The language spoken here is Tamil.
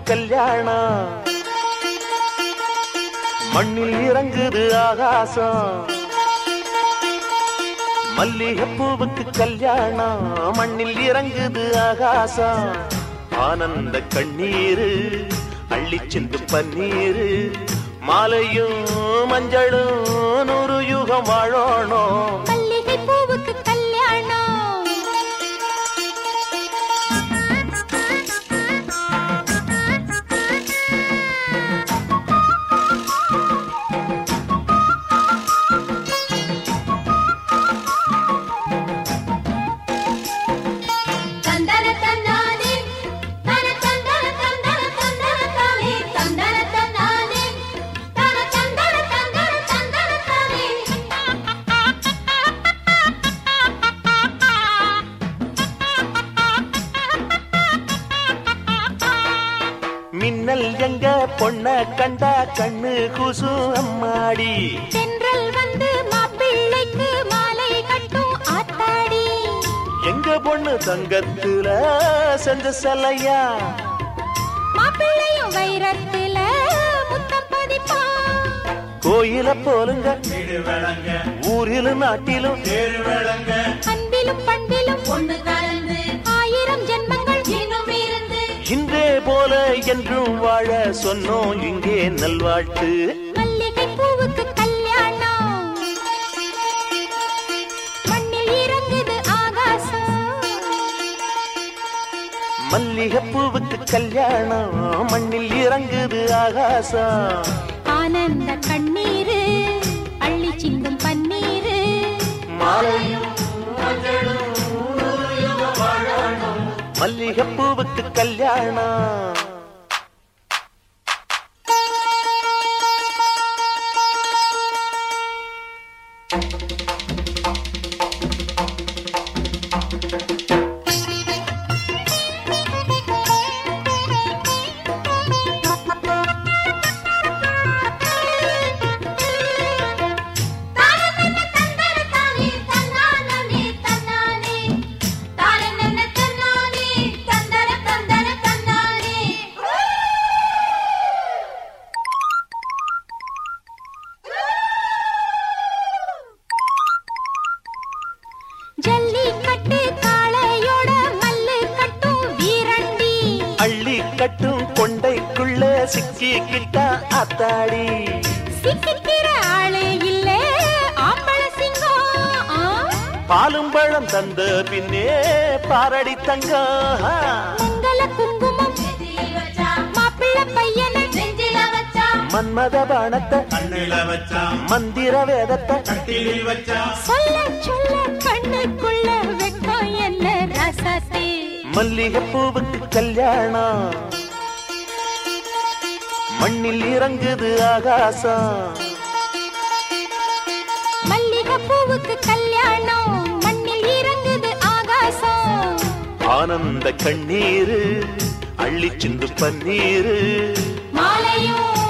கல்யாணம் மண்ணில் இறங்குது ஆகாசம் மல்லிகைப்பூவுக்கு கல்யாணம் மண்ணில் இறங்குது ஆகாசம் ஆனந்த கண்ணீரு அள்ளி சென்று பன்னீரு மாலையும் மஞ்சளும் நூறு யுகம் வாழணும் மல்லிகை பூவுக்கு கல்யாணம் தந்தன தன்னானே தன தந்தன தந்தன தந்தன தானே தந்தன தன்னானே தன தந்தன தந்தன தந்தன தானே மின்னல் எங்க பொண்ண கண்டா கண்ணு கூசு அம்மாடி தென்றல் வந்து மாப்பிள்ளைக்கு மாலை கட்டும் ஆத்தாடி எங்க பொண்ணு தங்கத்துல செஞ்ச சலையா மாப்பிள்ளையும் வைரத்துல முத்தம் பதிப்பான் கோயில போலுங்க ஊரிலும் நாட்டிலும் அன்பிலும் பண்பிலும் ஒண்ணு கலந்து ஆயிரம் ஜென்மங்கள் இன்னும் இருந்து இன்றே போல என்றும் வாழ சொன்னோம் இங்கே நல்வாழ்த்து மல்லிகை பூவுக்கு கல்யாணம் மண்ணில் இறங்குது ஆகாசம் மல்லிகைப்பூவுக்கு கல்யாணம் மண்ணில் இறங்குது ஆகாசம் ஆனந்த கண்ணீரு அள்ளி சிந்தும் பன்னீரு மல்லிகைப்பூவுக்கு கல்யாணம் ஜல்லிக்கட்டு காளையோட மல்லு கட்டும் வீரண்டி அள்ளி கட்டும் கொண்டைக்குள்ள சிக்கிக்கிட்டா ஆத்தாடி சிக்கிக்கிற ஆளே இல்ல ஆம்பள சிங்கம் ஆ? பாலும் பழம் தந்த பின்னே பாரடி தங்கம் மங்கள குங்குமம் மாப்பிள்ளை பையனை நெஞ்சில வச்சா மன்மத பானத்தை கண்ணில வச்சான் மந்திர வேதத்தை கட்டிலில் வச்சான் சொல்ல சொல்ல கண்ணுக்குள்ள வெக்கம் என்ன ரசத்தே மல்லிகைப்பூவுக்கு கல்யாணம் மண்ணில் இறங்குது ஆகாசம் மல்லிகை பூவுக்கு கல்யாணம் மண்ணில் இறங்குது ஆகாசம் ஆனந்த கண்ணீரு அள்ளி சிந்து பன்னீரு மாலையும்